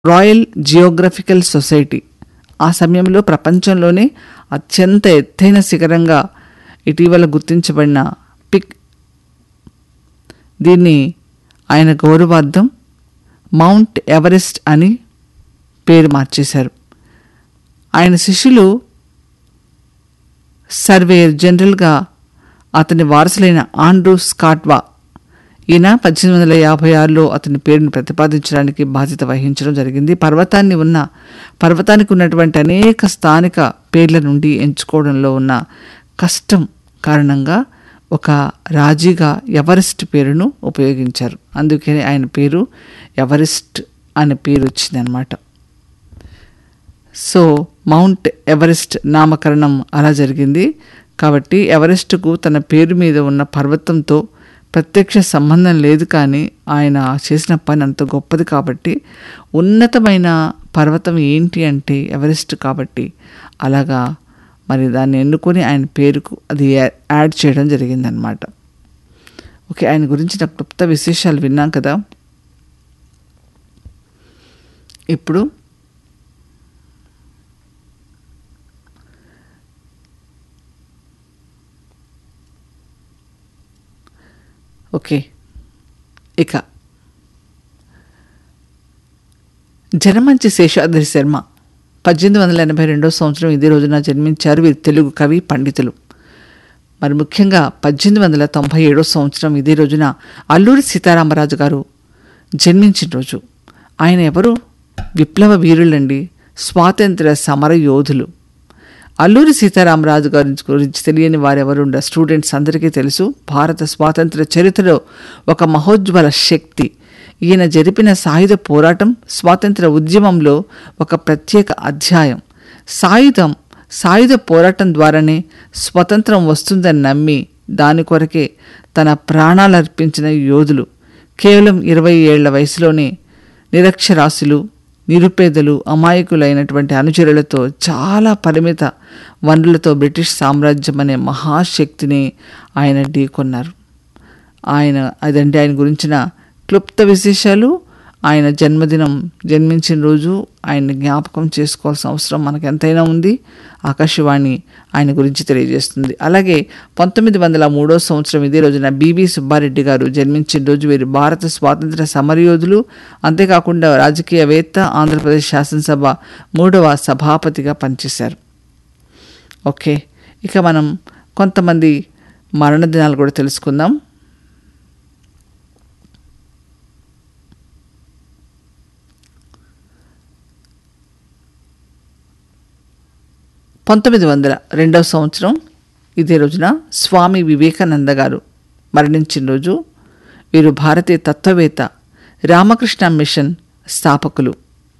royal geographical society ఆ సమయంలో ప్రపంచంలోనే అత్యంత ఎత్తైన శిఖరంగా ఇటీవల గుర్తించబడిన పిక్ దీన్ని ఆయన గౌరవార్థం మౌంట్ ఎవరెస్ట్ అని పేరు మార్చేశారు ఆయన శిష్యులు సర్వేయర్ జనరల్గా అతని వారసులైన ఆండ్రూ స్కాట్వా ఈయన పద్దెనిమిది వందల యాభై ఆరులో అతని పేరును ప్రతిపాదించడానికి బాధ్యత వహించడం జరిగింది పర్వతాన్ని ఉన్న పర్వతానికి ఉన్నటువంటి అనేక స్థానిక పేర్ల నుండి ఎంచుకోవడంలో ఉన్న కష్టం కారణంగా ఒక రాజీగా ఎవరెస్ట్ పేరును ఉపయోగించారు అందుకే ఆయన పేరు ఎవరెస్ట్ అనే పేరు వచ్చిందనమాట సో మౌంట్ ఎవరెస్ట్ నామకరణం అలా జరిగింది కాబట్టి ఎవరెస్ట్కు తన పేరు మీద ఉన్న పర్వతంతో ప్రత్యక్ష సంబంధం లేదు కానీ ఆయన చేసిన పని అంత గొప్పది కాబట్టి ఉన్నతమైన పర్వతం ఏంటి అంటే ఎవరెస్ట్ కాబట్టి అలాగా మరి దాన్ని ఎన్నుకొని ఆయన పేరుకు అది యా- యాడ్ చేయడం జరిగిందనమాట ఓకే ఆయన గురించిన క్లుప్త విశేషాలు విన్నాం కదా ఇప్పుడు ఓకే ఇక జనమంచి శేషాద్రి శర్మ పద్దెనిమిది వందల ఎనభై రెండో సంవత్సరం ఇదే రోజున జన్మించారు వీరు తెలుగు కవి పండితులు మరి ముఖ్యంగా పద్దెనిమిది వందల తొంభై ఏడో సంవత్సరం ఇదే రోజున అల్లూరి సీతారామరాజు గారు జన్మించిన రోజు ఆయన ఎవరు విప్లవ వీరులండి స్వాతంత్ర సమర యోధులు అల్లూరి సీతారామరాజు గారి గురించి తెలియని వారెవరు ఉండ స్టూడెంట్స్ అందరికీ తెలుసు భారత స్వాతంత్ర చరిత్రలో ఒక మహోజ్వల శక్తి ఈయన జరిపిన సాయుధ పోరాటం స్వాతంత్ర ఉద్యమంలో ఒక ప్రత్యేక అధ్యాయం సాయుధం సాయుధ పోరాటం ద్వారానే స్వతంత్రం వస్తుందని నమ్మి దాని కొరకే తన ప్రాణాలు అర్పించిన యోధులు కేవలం ఇరవై ఏళ్ల వయసులోనే నిరక్షరాస్యులు నిరుపేదలు అమాయకులైనటువంటి అనుచరులతో చాలా పరిమిత వనరులతో బ్రిటిష్ సామ్రాజ్యం అనే మహాశక్తిని ఆయన ఢీకొన్నారు ఆయన అదంటే ఆయన గురించిన క్లుప్త విశేషాలు ఆయన జన్మదినం జన్మించిన రోజు ఆయన జ్ఞాపకం చేసుకోవాల్సిన అవసరం మనకు ఎంతైనా ఉంది ఆకాశవాణి ఆయన గురించి తెలియజేస్తుంది అలాగే పంతొమ్మిది వందల మూడో సంవత్సరం ఇదే రోజున బివి సుబ్బారెడ్డి గారు జన్మించిన రోజు వీరు భారత స్వాతంత్ర సమరయోధులు అంతేకాకుండా రాజకీయవేత్త ఆంధ్రప్రదేశ్ శాసనసభ మూడవ సభాపతిగా పనిచేశారు ఓకే ఇక మనం కొంతమంది మరణ దినాలు కూడా తెలుసుకుందాం పంతొమ్మిది వందల రెండవ సంవత్సరం ఇదే రోజున స్వామి వివేకానంద గారు మరణించిన రోజు వీరు భారతీయ తత్వవేత్త రామకృష్ణ మిషన్ స్థాపకులు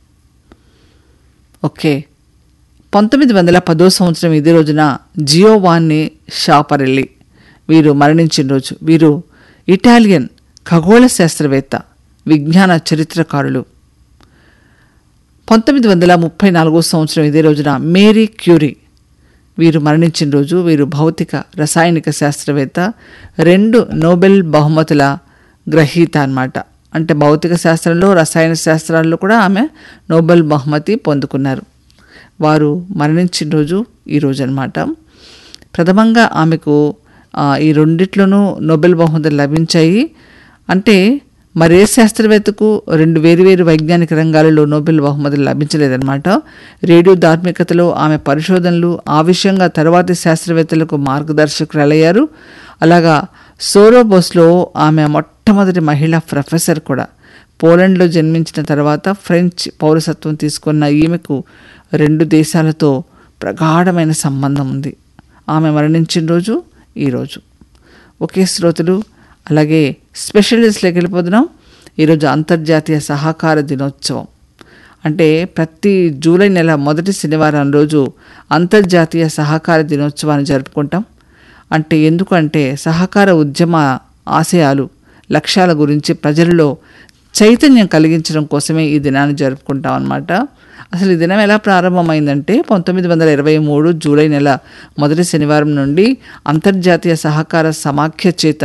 ఓకే పంతొమ్మిది వందల పదో సంవత్సరం ఇదే రోజున జియోవాన్ని షాపరెల్లి వీరు మరణించిన రోజు వీరు ఇటాలియన్ ఖగోళ శాస్త్రవేత్త విజ్ఞాన చరిత్రకారులు పంతొమ్మిది వందల ముప్పై నాలుగో సంవత్సరం ఇదే రోజున మేరీ క్యూరీ వీరు మరణించిన రోజు వీరు భౌతిక రసాయనిక శాస్త్రవేత్త రెండు నోబెల్ బహుమతుల గ్రహీత అన్నమాట అంటే భౌతిక శాస్త్రంలో రసాయన శాస్త్రాల్లో కూడా ఆమె నోబెల్ బహుమతి పొందుకున్నారు వారు మరణించిన రోజు ఈ రోజు అనమాట ప్రథమంగా ఆమెకు ఆ, ఈ రెండిట్లోనూ నోబెల్ బహుమతులు లభించాయి అంటే మరే శాస్త్రవేత్తకు రెండు వేరువేరు వైజ్ఞానిక రంగాలలో నోబెల్ బహుమతులు లభించలేదన్నమాట రేడియో ధార్మికతలో ఆమె పరిశోధనలు ఆవిషయంగా తర్వాతి శాస్త్రవేత్తలకు మార్గదర్శకురాలయ్యారు అలాగా సోరోబోస్లో ఆమె మొట్టమొదటి మహిళా ప్రొఫెసర్ కూడా పోలాండ్లో జన్మించిన తర్వాత ఫ్రెంచ్ పౌరసత్వం తీసుకున్న ఈమెకు రెండు దేశాలతో ప్రగాఢమైన సంబంధం ఉంది ఆమె మరణించిన రోజు ఈరోజు ఒకే శ్రోతలు అలాగే స్పెషలిస్ట్లోకి వెళ్ళిపోతున్నాం ఈరోజు అంతర్జాతీయ సహకార దినోత్సవం అంటే ప్రతి జూలై నెల మొదటి శనివారం రోజు అంతర్జాతీయ సహకార దినోత్సవాన్ని జరుపుకుంటాం అంటే ఎందుకంటే సహకార ఉద్యమ ఆశయాలు లక్ష్యాల గురించి ప్రజలలో చైతన్యం కలిగించడం కోసమే ఈ దినాన్ని జరుపుకుంటాం అన్నమాట అసలు ఈ దినం ఎలా ప్రారంభమైందంటే పంతొమ్మిది వందల ఇరవై మూడు జూలై నెల మొదటి శనివారం నుండి అంతర్జాతీయ సహకార సమాఖ్య చేత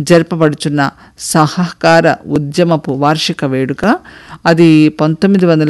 జరపబడుచున్న సహకార ఉద్యమపు వార్షిక వేడుక అది పంతొమ్మిది వందల